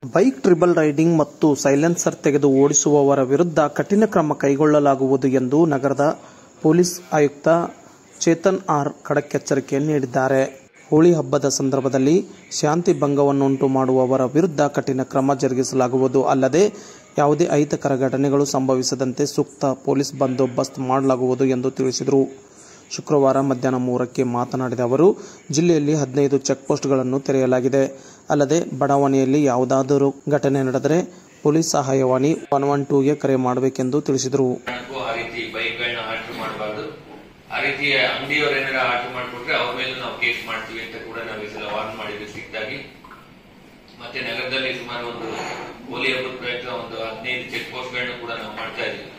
bike triple riding ಮತ್ತು silencer ತೆಗೆದು ಓಡಿಸುವವರ ವಿರುದ್ಧ ಕಠಿಣ ಕ್ರಮ ಕೈಗೊಳ್ಳಲಾಗುವುದು ಎಂದು ನಗರದ ಪೊಲೀಸ್ ಆಯುಕ್ತ ಚೇತನ್ ಆರ್ ಖಡಕ್ ಎಚ್ಚರಿಕೆ ನೀಡಿದ್ದಾರೆ ಹೋಳಿ ಹಬ್ಬದ ಸಂದರ್ಭದಲ್ಲಿ ಶಾಂತಿ ಭಂಗವನ್ನುಂಟು ಮಾಡುವವರ ವಿರುದ್ಧ ಕಠಿಣ ಕ್ರಮ ಜರುಗಿಸಲಾಗುವುದು ಅಲ್ಲದೆ ಯಾವುದೇ ಅಹಿತಕರ ಘಟನೆಗಳು ಸಂಭವಿಸದಂತೆ ಸೂಕ್ತ ಪೊಲೀಸ್ ಬಂದೋಬಸ್ತ್ ಮಾಡಲಾಗುವುದು ಎಂದು ತಿಳಿಸಿದರು ಶುಕ್ರವಾರ ಮಧ್ಯಾಹ್ನ ಮೂರಕ್ಕೆ ಮಾತನಾಡಿದ ಅವರು ಜಿಲ್ಲೆಯಲ್ಲಿ ಹದಿನೈದು ಚೆಕ್ಪೋಸ್ಟ್ಗಳನ್ನು ತೆರೆಯಲಾಗಿದೆ ಅಲ್ಲದೆ ಬಡಾವಣೆಯಲ್ಲಿ ಯಾವುದಾದರೂ ಘಟನೆ ನಡೆದರೆ ಪೊಲೀಸ್ ಸಹಾಯವಾಣಿ ಒನ್ ಒನ್ ಟೂಗೆ ಕರೆ ಮಾಡಬೇಕೆಂದು ತಿಳಿಸಿದರು ಕಾರಣಕ್ಕೂ ಆ ರೀತಿ ಬೈಕ್ಗಳನ್ನ ಆರ್ಡರ್ ಮಾಡಬಾರ್ದು ಆ ರೀತಿ ಅಂಗಡಿಯವ್ರು ಏನಾರ ಆರ್ಡರ್ ಮಾಡಿಕೊಟ್ರೆ ಅವ್ರ ಮೇಲೆ ನಾವು ಕೇಸ್ ಮಾಡ್ತೀವಿ ಅಂತ ಕೂಡ ನಾವು ಈ ಸಲ ವಾರ್ನ್ ಮಾಡಿದ್ವಿ ಸಿಕ್ತಾಗಿ ಮತ್ತೆ ನಗರದಲ್ಲಿ ಸುಮಾರು ಒಂದು ಹೋಲಿ ಹಬ್ಬದ ಪ್ರಯುಕ್ತ ಒಂದು ಹದಿನೈದು ಚೆಕ್ ಪೋಸ್ಟ್ಗಳನ್ನ ಕೂಡ ನಾವು ಮಾಡ್ತಾ ಇದ್ದೀವಿ